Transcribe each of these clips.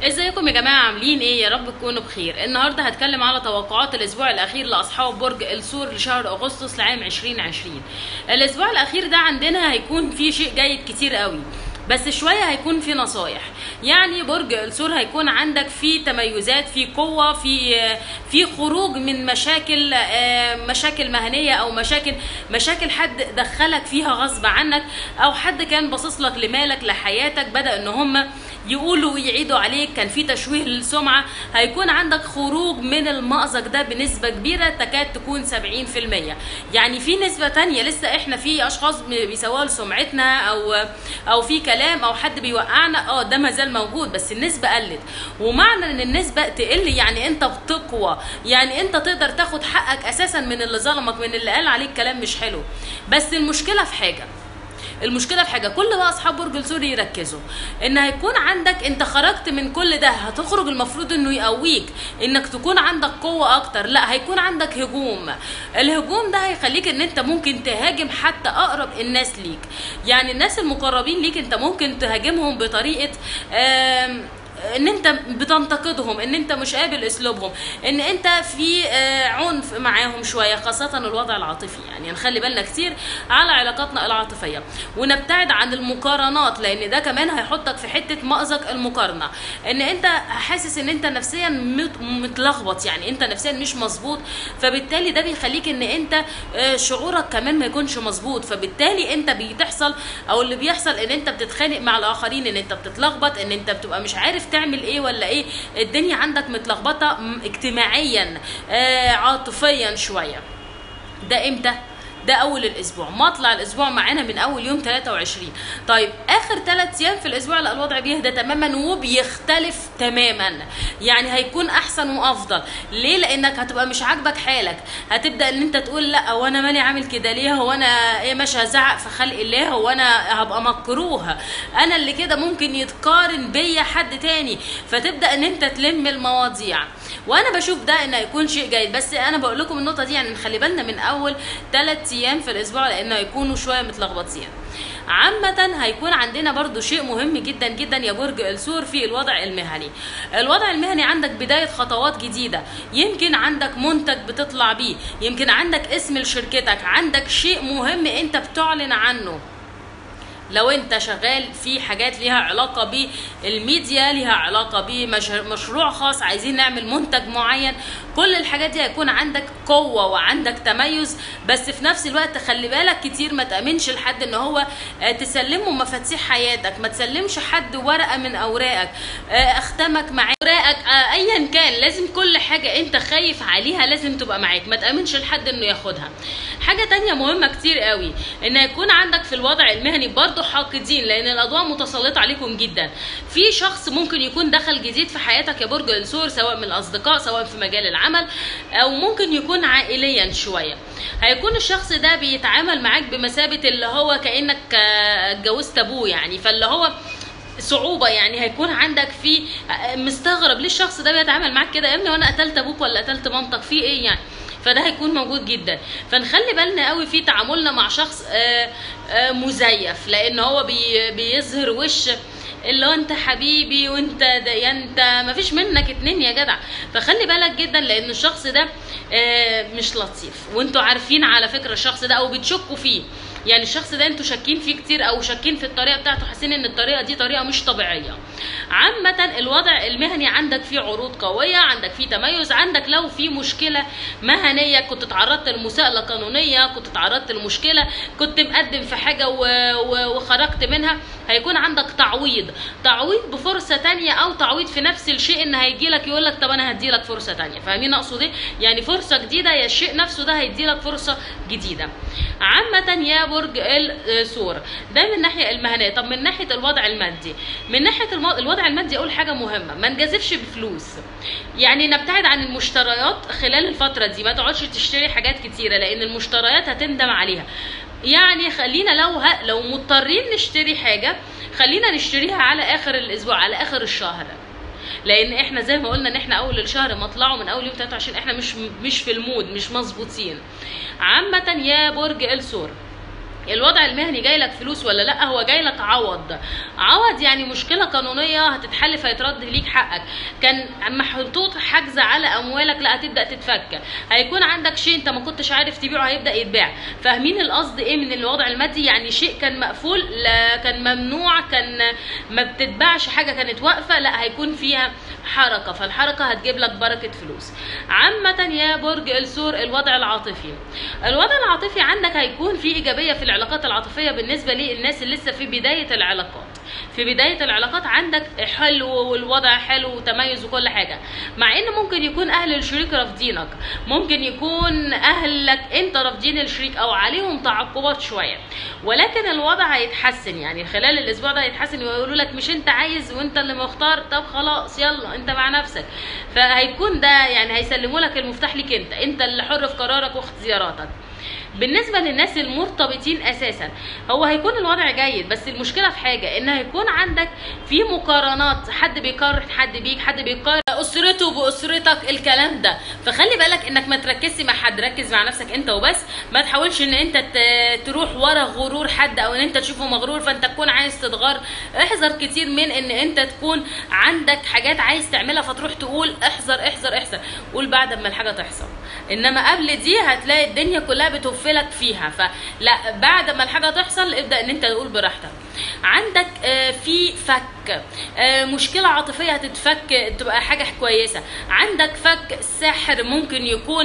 ازيكم يا جماعه عاملين ايه يا رب تكونوا بخير النهارده هتكلم على توقعات الاسبوع الاخير لاصحاب برج الثور لشهر اغسطس لعام 2020 الاسبوع الاخير ده عندنا هيكون فيه شيء جيد كتير قوي بس شويه هيكون في نصايح يعني برج الثور هيكون عندك في تميزات في قوه في في خروج من مشاكل مشاكل مهنيه او مشاكل مشاكل حد دخلك فيها غصب عنك او حد كان باصص لك لمالك لحياتك بدا ان هم يقولوا ويعيدوا عليك كان في تشويه للسمعه هيكون عندك خروج من المأزق ده بنسبه كبيره تكاد تكون 70% يعني في نسبه تانية لسه احنا في اشخاص بيسووا لسمعتنا او او في كلام او حد بيوقعنا اه ده ما زال موجود بس النسبه قلت ومعنى ان النسبه تقل يعني انت بتقوى يعني انت تقدر تاخد حقك اساسا من اللي ظلمك من اللي قال عليك كلام مش حلو بس المشكله في حاجه المشكله في حاجه كل بقى اصحاب برج الثور يركزوا ان هيكون عندك انت خرجت من كل ده هتخرج المفروض انه يقويك انك تكون عندك قوه اكتر لا هيكون عندك هجوم الهجوم ده هيخليك ان انت ممكن تهاجم حتى اقرب الناس ليك يعني الناس المقربين ليك انت ممكن تهاجمهم بطريقه ان انت بتنتقدهم ان انت مش قابل اسلوبهم ان انت في عنف معاهم شويه خاصه الوضع العاطفي يعني نخلي بالنا كتير على علاقاتنا العاطفيه ونبتعد عن المقارنات لان ده كمان هيحطك في حته مأزق المقارنه ان انت حاسس ان انت نفسيا متلخبط يعني انت نفسيا مش مظبوط فبالتالي ده بيخليك ان انت شعورك كمان ما يكونش مظبوط فبالتالي انت بتحصل او اللي بيحصل ان انت بتتخانق مع الاخرين ان انت بتتلخبط ان انت بتبقى مش عارف تعمل ايه ولا ايه الدنيا عندك متلخبطه اجتماعيا آه عاطفيا شويه ده امتى ده اول الاسبوع مطلع الاسبوع معانا من اول يوم 23 طيب اخر ثلاث ايام في الاسبوع لا الوضع بيهدى تماما وبيختلف تماما يعني هيكون احسن وافضل ليه لانك هتبقى مش عاجبك حالك هتبدا ان انت تقول لا هو انا مالي عامل كده ليه هو انا ايه مش هزعق في خلق الله هو انا هبقى مكروه انا اللي كده ممكن يتقارن بيا حد تاني فتبدا ان انت تلم المواضيع وانا بشوف ده انه هيكون شيء جيد بس انا بقول لكم النقطه دي يعني نخلي بالنا من اول ثلاث ايام في الاسبوع لانه هيكونوا شويه متلخبطين عامة هيكون عندنا برضو شيء مهم جدا جدا يا برج الثور في الوضع المهني الوضع المهني عندك بداية خطوات جديدة يمكن عندك منتج بتطلع بيه يمكن عندك اسم لشركتك عندك شيء مهم انت بتعلن عنه لو انت شغال في حاجات ليها علاقة بالميديا ليها علاقة بمشروع خاص عايزين نعمل منتج معين كل الحاجات دي هيكون عندك قوة وعندك تميز بس في نفس الوقت خلي بالك كتير ما تأمنش لحد ان هو تسلمه مفاتيح حياتك ما تسلمش حد ورقة من اوراقك اختمك معاه اوراقك ايا كان لازم كل حاجة انت خايف عليها لازم تبقى معاك ما تأمنش لحد انه ياخدها حاجة تانية مهمة كتير قوي ان يكون عندك في الوضع المهني برضه حاقدين لان الاضواء متسلطه عليكم جدا في شخص ممكن يكون دخل جديد في حياتك يا برج الثور سواء من الاصدقاء سواء في مجال العمل او ممكن يكون عائليا شويه هيكون الشخص ده بيتعامل معاك بمثابه اللي هو كانك اتجوزت ابوه يعني فاللي هو صعوبه يعني هيكون عندك في مستغرب ليه الشخص ده بيتعامل معاك كده يا ابني وانا قتلت ابوك ولا قتلت مامتك في ايه يعني فده هيكون موجود جدا فنخلي بالنا قوي في تعاملنا مع شخص آآ آآ مزيف لان هو بي بيظهر وش اللي هو انت حبيبي وانت ده انت مفيش منك اتنين يا جدع فخلي بالك جدا لان الشخص ده مش لطيف وانتوا عارفين على فكره الشخص ده او بتشكوا فيه يعني الشخص ده انتوا شاكين فيه كتير او شاكين في الطريقه بتاعته حاسين ان الطريقه دي طريقه مش طبيعيه عامه الوضع المهني عندك فيه عروض قويه عندك فيه تميز عندك لو في مشكله مهنيه كنت تعرضت لمساءله قانونيه كنت تعرضت لمشكله كنت مقدم في حاجه و... و... وخرجت منها هيكون عندك تعويض تعويض بفرصه تانية او تعويض في نفس الشيء ان هيجي لك يقول لك طب انا هدي لك فرصه تانية فاهمين اقصد ايه يعني فرصه جديده يا الشيء نفسه ده هيدي لك فرصه جديده عامه يا برج الثور ده من الناحيه المهنيه طب من ناحيه الوضع المادي من ناحيه المو... الوضع المادي اول حاجه مهمه ما نجازفش بفلوس يعني نبتعد عن المشتريات خلال الفتره دي ما تقعدش تشتري حاجات كتيره لان المشتريات هتندم عليها يعني خلينا لو ه... لو مضطرين نشتري حاجه خلينا نشتريها على اخر الاسبوع على اخر الشهر لان احنا زي ما قلنا ان احنا اول الشهر مطلعه من اول يوم 23 احنا مش مش في المود مش مظبوطين عامه يا برج الثور الوضع المهني جاي لك فلوس ولا لا هو جاي لك عوض عوض يعني مشكله قانونيه هتتحل فيترد ليك حقك كان محطوط حجز على اموالك لا هتبدا تتفك هيكون عندك شيء انت ما كنتش عارف تبيعه هيبدا يتباع فاهمين القصد ايه من الوضع المادي يعني شيء كان مقفول لا كان ممنوع كان ما بتتباعش حاجه كانت واقفه لا هيكون فيها حركه فالحركه هتجيب لك بركه فلوس عامه يا برج الثور الوضع العاطفي الوضع العاطفي عندك هيكون في ايجابيه في العلاقات العاطفيه بالنسبه للناس اللي لسه في بدايه العلاقات في بدايه العلاقات عندك حلو والوضع حلو وتميز وكل حاجه مع ان ممكن يكون اهل الشريك رافضينك ممكن يكون اهلك انت رافضين الشريك او عليهم تعقبات شويه ولكن الوضع هيتحسن يعني خلال الاسبوع ده هيتحسن ويقولوا لك مش انت عايز وانت اللي مختار طب خلاص يلا انت مع نفسك فهيكون ده يعني هيسلموا لك المفتاح ليك انت انت اللي حر في قرارك واختياراتك بالنسبه للناس المرتبطين اساسا هو هيكون الوضع جيد بس المشكله في حاجه ان هيكون عندك في مقارنات حد بيقارن حد بيك حد بيقارن اسرته باسرتك الكلام ده فخلي بالك انك ما تركزش مع حد ركز مع نفسك انت وبس ما تحاولش ان انت ت- تروح ورا غرور حد او ان انت تشوفه مغرور فانت تكون عايز تتغر احذر كتير من ان انت تكون عندك حاجات عايز تعملها فتروح تقول احذر احذر احذر قول بعد ما الحاجه تحصل انما قبل دي هتلاقي الدنيا كلها بتوفلك فيها فلا بعد ما الحاجه تحصل ابدا ان انت تقول براحتك عندك آه، في فك آه، مشكله عاطفيه هتتفك تبقى حاجه كويسه عندك فك سحر ممكن يكون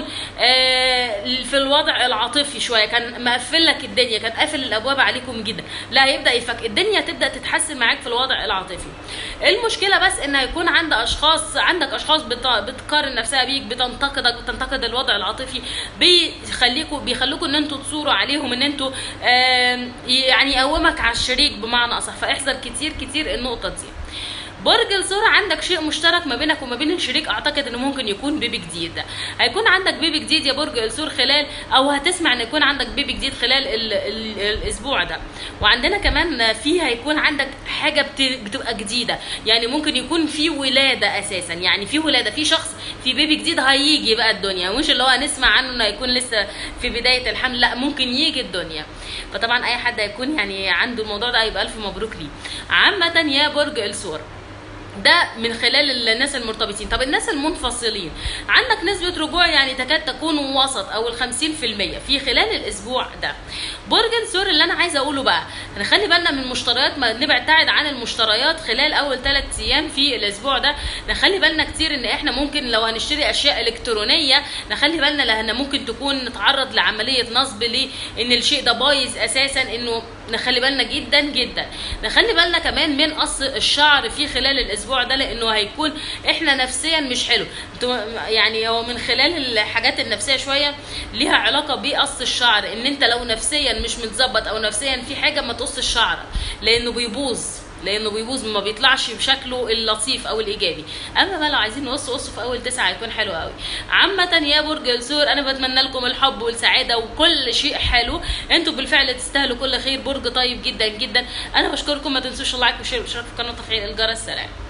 آه، في الوضع العاطفي شويه كان مقفل لك الدنيا كان قافل الابواب عليكم جدا لا هيبدا يفك الدنيا تبدا تتحسن معاك في الوضع العاطفي المشكله بس ان هيكون عند اشخاص عندك اشخاص بت- بتقارن نفسها بيك بتنتقدك بتنتقد الوضع العاطفي بيخليكوا بيخلوكوا ان انتوا تصوروا عليهم ان انتوا آم، يعني يقومك على الشريك بمعنى اصح فاحذر كتير كتير النقطه دي برج الثور عندك شيء مشترك ما بينك وما بين الشريك اعتقد انه ممكن يكون بيبي جديد هيكون عندك بيبي جديد يا برج الثور خلال او هتسمع ان يكون عندك بيبي جديد خلال ال ال الاسبوع ده وعندنا كمان في هيكون عندك حاجه بت- بتبقى جديده يعني ممكن يكون في ولاده اساسا يعني في ولاده في شخص في بيبي جديد هيجي بقى الدنيا مش اللي هو هنسمع عنه انه هيكون لسه في بدايه الحمل لا ممكن يجي الدنيا فطبعا اي حد هيكون يعني عنده الموضوع ده هيبقى الف مبروك ليه عامه يا برج الثور ده من خلال الناس المرتبطين طب الناس المنفصلين عندك نسبة رجوع يعني تكاد تكون وسط او الخمسين في المية في خلال الاسبوع ده برج الثور اللي انا عايزه اقوله بقى نخلي بالنا من المشتريات ما نبعد عن المشتريات خلال اول ثلاث ايام في الاسبوع ده نخلي بالنا كتير ان احنا ممكن لو هنشتري اشياء الكترونيه نخلي بالنا لان ممكن تكون نتعرض لعمليه نصب ليه ان الشيء ده بايظ اساسا انه نخلي بالنا جدا جدا نخلي بالنا كمان من قص الشعر في خلال الاسبوع ده لانه هيكون احنا نفسيا مش حلو انتوا- يعني هو من خلال الحاجات النفسيه شويه ليها علاقه بقص الشعر ان انت لو نفسيا مش متظبط او نفسيا في حاجه ما تقص الشعر لانه بيبوظ لانه بيبوظ ما بيطلعش بشكله اللطيف او الايجابي اما بقى لو عايزين نقص قصوا في اول تسعه هيكون حلو قوي عامه يا برج الثور انا بتمنى لكم الحب والسعاده وكل شيء حلو انتوا بالفعل تستاهلوا كل خير برج طيب جدا جدا انا بشكركم ما تنسوش اللايك والشير والاشتراك في القناه وتفعيل الجرس سلام